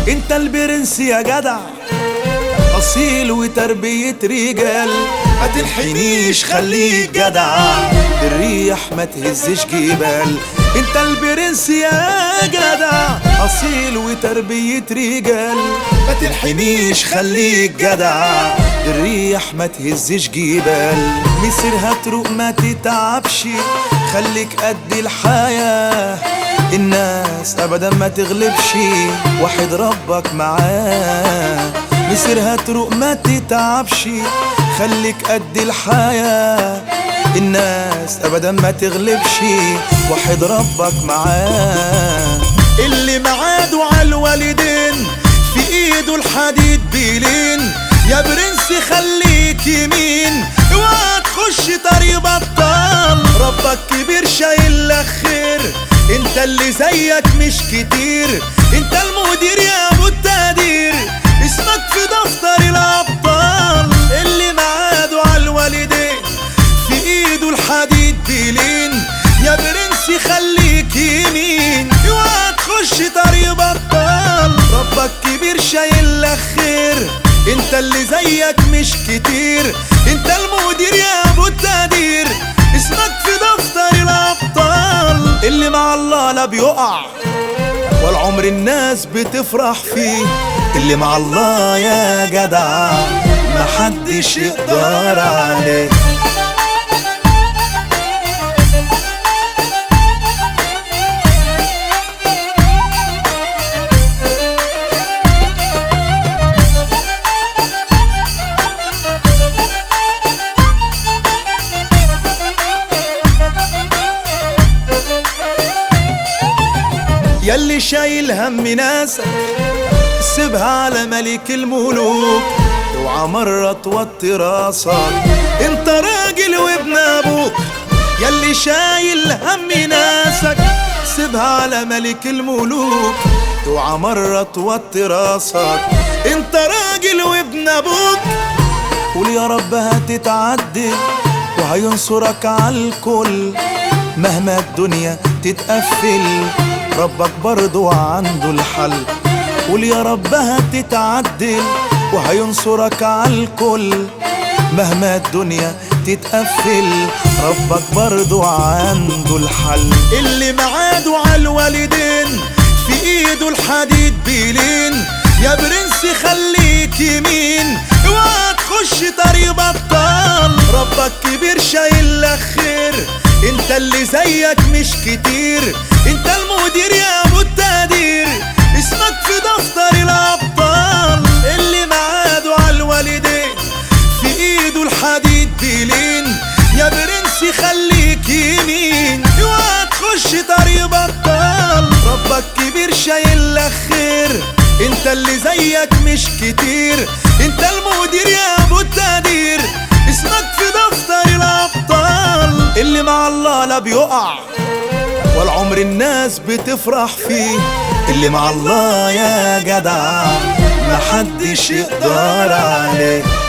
انت البرنس يا جدع اصيل وتربية رجال ما تنحنيش خليك جدع الريح ما تهزش جبال انت البرنس يا جدع اصيل وتربية رجال ما تنحنيش خليك جدع الريح ما تهزش جبال مسيرها تروق ما تتعبش خليك قد الحياة الناس ابدا ما تغلبش واحد ربك معاه مسيرها تروق ما تتعبش خليك قد الحياة الناس ابدا ما تغلبش واحد ربك معاه اللي معاده على الوالدين في ايده الحديد بيلين يا برنس خليك يمين اوعى تخش طريق بطال ربك كبير شايل لك خير انت اللي زيك مش كتير انت المدير يا ابو التقدير اسمك في دفتر الابطال اللي معاده على الوالدين في ايده الحديد بيلين يا برنس خليك يمين اوعى تخش طريق بطال ربك كبير شايل لك خير انت اللي زيك مش كتير انت المدير يا ابو التقدير اسمك في دفتر الابطال اللي مع الله لا بيقع والعمر الناس بتفرح فيه اللي مع الله يا جدع محدش يقدر عليه يلي شايل هم ناسك سيبها على ملك الملوك اوعى مرة توطي راسك انت راجل وابن ابوك يلي شايل هم ناسك سيبها على ملك الملوك اوعى مرة توطي راسك انت راجل وابن ابوك قول يا رب هتتعدل وهينصرك على الكل مهما الدنيا تتقفل ربك برضو عنده الحل قول يا رب هتتعدل وهينصرك على الكل مهما الدنيا تتقفل ربك برضو عنده الحل اللي معاده على الوالدين في ايده الحديد بيلين يا برنس خليك يمين اوعى تخش طريق بطال ربك كبير شايل لك خير انت اللي زيك مش كتير انت المدير يا ابو التقدير اسمك في دفتر الابطال اللي معاده على الوالدين في ايده الحديد بيلين يا برنس خليك يمين اوعى تخش طريق بطال ربك كبير شايل لك خير انت اللي زيك مش كتير انت المدير يا ابو التقدير اسمك في دفتر الابطال اللي مع الله لا بيقع والعمر الناس بتفرح فيه اللي مع الله يا جدع محدش يقدر عليه